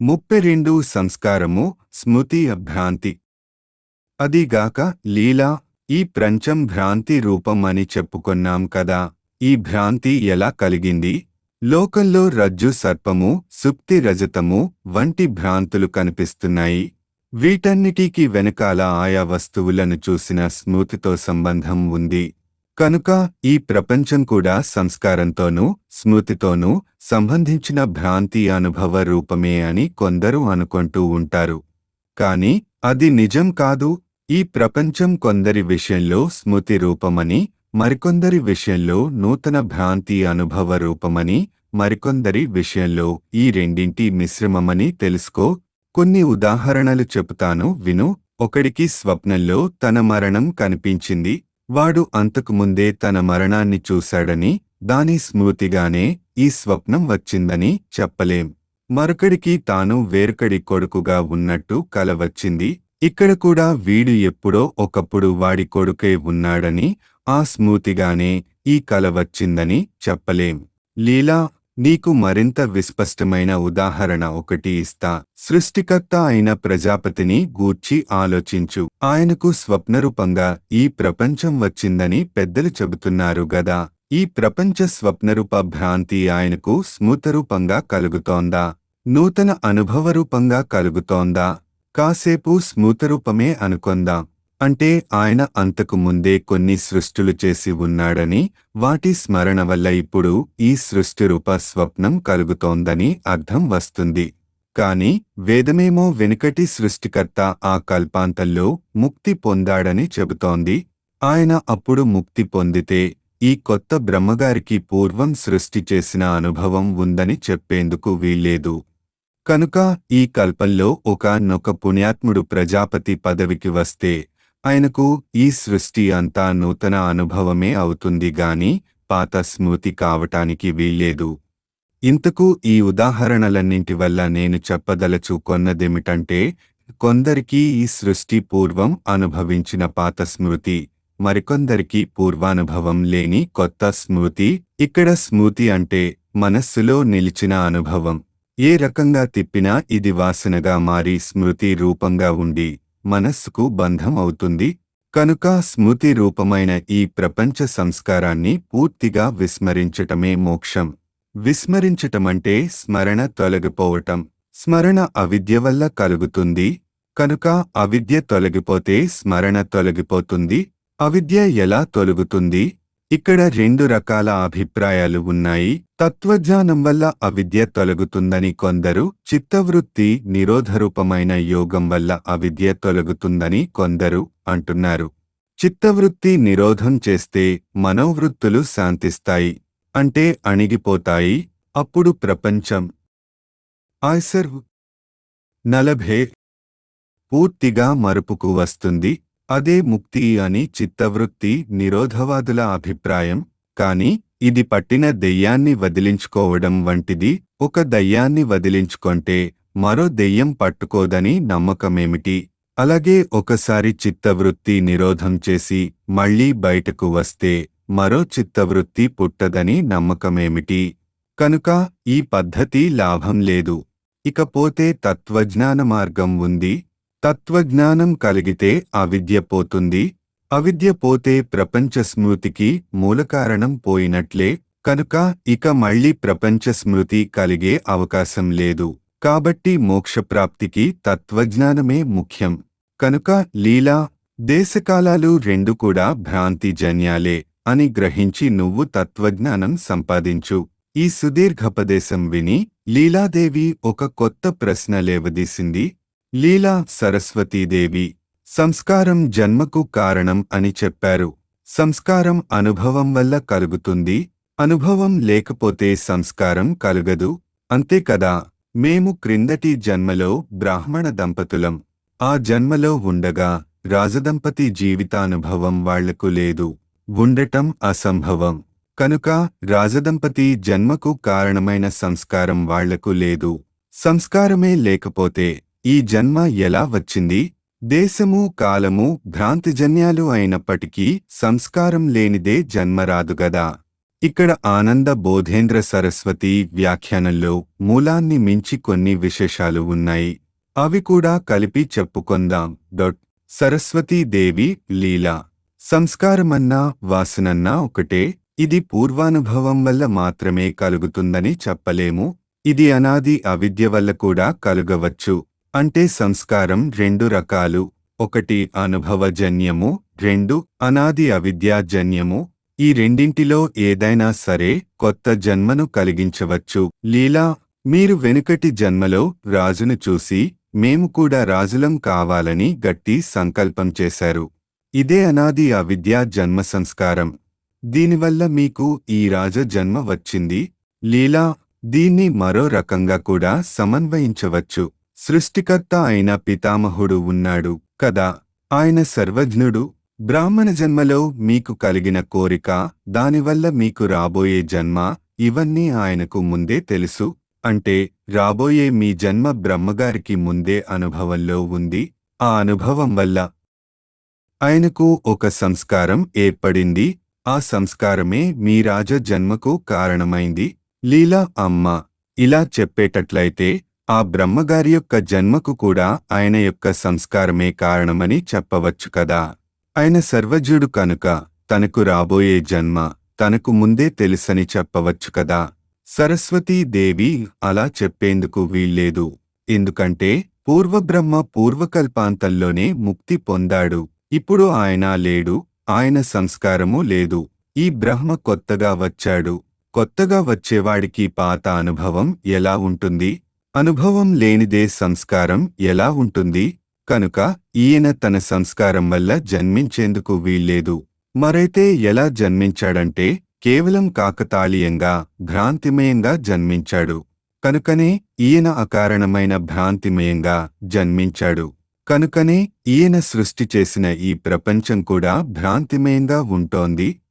ముప్పై రెండు సంస్కారము స్మృతి భ్రాంతి అదిగాక లీలా ఈ ప్రపంచం భ్రాంతి రూపం అని చెప్పుకొన్నాం కదా ఈ భ్రాంతి ఎలా కలిగింది లోకంలో రజ్జు సర్పము సుప్తి రజతము వంటి భ్రాంతులు కనిపిస్తున్నాయి వీటన్నిటికీ వెనకాల ఆయా వస్తువులను చూసిన స్మృతితో సంబంధం ఉంది కనుక ఈ ప్రపంచం కూడా సంస్కారంతోనూ స్మృతితోనూ సంబంధించిన భ్రాంతి అనుభవ రూపమే అని కొందరు అనుకుంటూ ఉంటారు కాని అది నిజం కాదు ఈ ప్రపంచం కొందరి విషయంలో స్మృతి రూపమని మరికొందరి విషయంలో నూతన భ్రాంతి అనుభవ రూపమని మరికొందరి విషయంలో ఈ రెండింటి మిశ్రమమని తెలుసుకో కొన్ని ఉదాహరణలు చెబుతాను విను ఒకడికి స్వప్నంలో తన మరణం కనిపించింది వాడు అంతకుముందే తన మరణాన్ని చూశాడని దాని స్మృతిగానే ఈ స్వప్నం వచ్చిందని చెప్పలేం మరొకడికి తాను వేరొకడి కొడుకుగా ఉన్నట్టు కల వచ్చింది ఇక్కడ కూడా వీడు ఎప్పుడో ఒకప్పుడు వాడి కొడుకే ఉన్నాడని ఆ స్మృతిగానే ఈ కల వచ్చిందని చెప్పలేం లీలా నీకు మరింత విస్పష్టమైన ఉదాహరణ ఒకటి ఇస్తా సృష్టికర్త అయిన ప్రజాపతిని గూర్చి ఆలోచించు ఆయనకు స్వప్నరూపంగా ఈ ప్రపంచం వచ్చిందని పెద్దలు చెబుతున్నారు గదా ఈ ప్రపంచ స్వప్నరూప భ్రాంతి ఆయనకు స్మృతరూపంగా కలుగుతోందా నూతన అనుభవరూపంగా కలుగుతోందా కాసేపు స్మృతరూపమే అనుకొందాం అంటే ఆయన అంతకు ముందే కొన్ని సృష్టులు చేసి ఉన్నాడని వాటి స్మరణ వల్ల ఇప్పుడు ఈ సృష్టిరూప స్వప్నం కలుగుతోందని అర్థం వస్తుంది కాని వేదమేమో వెనుకటి సృష్టికర్త ఆ కల్పాంతంలో ముక్తి పొందాడని చెబుతోంది ఆయన అప్పుడు ముక్తి పొందితే ఈ కొత్త బ్రహ్మగారికి పూర్వం సృష్టి చేసిన అనుభవం ఉందని చెప్పేందుకు వీల్లేదు కనుక ఈ కల్పంలో ఒకనొక పుణ్యాత్ముడు ప్రజాపతి పదవికి వస్తే ఆయనకు ఈ సృష్టి అంతా నూతన అనుభవమే అవుతుంది గాని పాత స్మృతి కావటానికి వీల్లేదు ఇంతకు ఈ ఉదాహరణలన్నింటి వల్ల నేను చెప్పదలచు కొన్నదేమిటంటే కొందరికి ఈ సృష్టి పూర్వం అనుభవించిన పాత స్మృతి మరికొందరికి పూర్వానుభవం లేని కొత్త స్మృతి ఇక్కడ స్మృతి అంటే మనస్సులో నిలిచిన అనుభవం ఏ రకంగా తిప్పినా ఇది వాసనగా మారి స్మృతి రూపంగా ఉండి మనస్సుకు బంధం అవుతుంది కనుక స్మృతి రూపమైన ఈ ప్రపంచ సంస్కారాన్ని పూర్తిగా విస్మరించటమే మోక్షం విస్మరించటమంటే స్మరణ తొలగిపోవటం స్మరణ అవిద్య వల్ల కలుగుతుంది కనుక అవిద్య తొలగిపోతే స్మరణ తొలగిపోతుంది అవిద్య ఎలా తొలగుతుంది ఇక్కడ రెండు రకాల అభిప్రాయాలు ఉన్నాయి తత్వజ్ఞానం వల్ల అవిద్య తొలగుతుందని కొందరు చిత్తవృత్తి నిరోధరూపమైన యోగం వల్ల అవిద్య తొలగుతుందని కొందరు అంటున్నారు చిత్తవృత్తి నిరోధం చేస్తే మనోవృత్తులు శాంతిస్తాయి అంటే అణిగిపోతాయి అప్పుడు ప్రపంచం ఆయ్సర్ నలభే పూర్తిగా మరుపుకు వస్తుంది అదే ముక్తి అని చిత్తవృత్తి నిరోధవాదుల అభిప్రాయం కాని ఇది పట్టిన దెయ్యాన్ని వదిలించుకోవడం వంటిది ఒక దయ్యాన్ని వదిలించుకొంటే మరో దెయ్యం పట్టుకోదని నమ్మకమేమిటి అలాగే ఒకసారి చిత్తవృత్తి నిరోధం చేసి మళ్లీ బయటకు వస్తే మరో చిత్తవృత్తి పుట్టదని నమ్మకమేమిటి కనుక ఈ పద్ధతి లాభం లేదు ఇకపోతే తత్వజ్ఞాన మార్గం ఉంది తత్వజ్ఞానం కలిగితే అవిద్య పోతుంది అవిద్య పోతే ప్రపంచ స్మృతికి మూలకారణం పోయినట్లే కనుక ఇక మళ్లీ ప్రపంచ స్మృతి కలిగే అవకాశం లేదు కాబట్టి మోక్షప్రాప్తికి తత్వజ్ఞానమే ముఖ్యం కనుక లీలా దేశకాలాలు రెండు కూడా భ్రాంతి జన్యాలే అని గ్రహించి నువ్వు తత్వజ్ఞానం సంపాదించు ఈ సుదీర్ఘపదేశం విని లీలాదేవి ఒక కొత్త ప్రశ్న లేవదీసింది లీలా సరస్వతీదేవి సంస్కారం జన్మకు కారణం అని చెప్పారు సంస్కారం అనుభవం వల్ల కలుగుతుంది అనుభవం లేకపోతే సంస్కారం కలుగదు అంతే కదా మేము క్రిందటి జన్మలో బ్రాహ్మణ దంపతులం ఆ జన్మలో ఉండగా రాజదంపతి జీవితానుభవం వాళ్లకు లేదు ఉండటం అసంభవం కనుక రాజదంపతి జన్మకు కారణమైన సంస్కారం వాళ్లకు లేదు సంస్కారమే లేకపోతే ఈ జన్మ ఎలా వచ్చింది దేశము కాలము భ్రాంతిజన్యాలు అయినప్పటికీ సంస్కారం లేనిదే జన్మ రాదుగదా ఇక్కడ ఆనంద బోధేంద్ర సరస్వతి వ్యాఖ్యానంలో మూలాన్ని మించి కొన్ని విశేషాలు ఉన్నాయి అవి కూడా కలిపి చెప్పుకొందాం డొట్ సరస్వతీదేవి లీలా సంస్కారమన్నా వాసనన్నా ఒకటే ఇది పూర్వానుభవం వల్ల మాత్రమే కలుగుతుందని చెప్పలేము ఇది అనాది అవిద్య వల్ల కూడా కలుగవచ్చు అంటే సంస్కారం రెండు రకాలు ఒకటి అనుభవజన్యము రెండు అనాది అవిద్యాజన్యము ఈ రెండింటిలో ఏదైనా సరే కొత్త జన్మను కలిగించవచ్చు లీలా మీరు వెనుకటి జన్మలో రాజును చూసి మేము కూడా రాజులం కావాలని గట్టి సంకల్పం చేశారు ఇదే అనాది అవిద్యా జన్మ సంస్కారం దీనివల్ల మీకు ఈ రాజ జన్మ వచ్చింది లీలా దీన్ని మరో రకంగా కూడా సమన్వయించవచ్చు సృష్టికర్త అయిన పితామహుడు ఉన్నాడు కదా ఆయన సర్వజ్ఞుడు బ్రాహ్మణ జన్మలో మీకు కలిగిన కోరిక దానివల్ల మీకు రాబోయే జన్మ ఇవన్నీ ఆయనకు ముందే తెలుసు అంటే రాబోయే మీ జన్మ బ్రహ్మగారికి ముందే అనుభవంలో ఉంది ఆ అనుభవం వల్ల ఆయనకు ఒక సంస్కారం ఏర్పడింది ఆ సంస్కారమే మీ రాజ జన్మకు కారణమైంది లీలా అమ్మ ఇలా చెప్పేటట్లయితే ఆ బ్రహ్మగారి యొక్క జన్మకు కూడా ఆయన యొక్క సంస్కారమే కారణమని చెప్పవచ్చు కదా ఆయన సర్వజ్ఞుడు కనుక తనకు రాబోయే జన్మ తనకు ముందే తెలుసని చెప్పవచ్చు కదా సరస్వతీదేవి అలా చెప్పేందుకు వీల్లేదు ఎందుకంటే పూర్వబ్రహ్మ పూర్వకల్పాంతంలోనే ముక్తి పొందాడు ఇప్పుడు ఆయన లేడు ఆయన సంస్కారము లేదు ఈ బ్రహ్మ కొత్తగా వచ్చాడు కొత్తగా వచ్చేవాడికి పాత అనుభవం ఎలా ఉంటుంది అనుభవం లేనిదే సంస్కారం ఎలా ఉంటుంది కనుక ఈయన తన సంస్కారం వల్ల జన్మించేందుకు వీల్లేదు మరైతే ఎలా జన్మించాడంటే కేవలం కాకతాళీయంగా భ్రాంతిమయంగా జన్మించాడు కనుకనే ఈయన అకారణమైన భ్రాంతిమయంగా జన్మించాడు కనుకనే ఈయన సృష్టి చేసిన ఈ ప్రపంచం కూడా భ్రాంతిమయంగా ఉంటోంది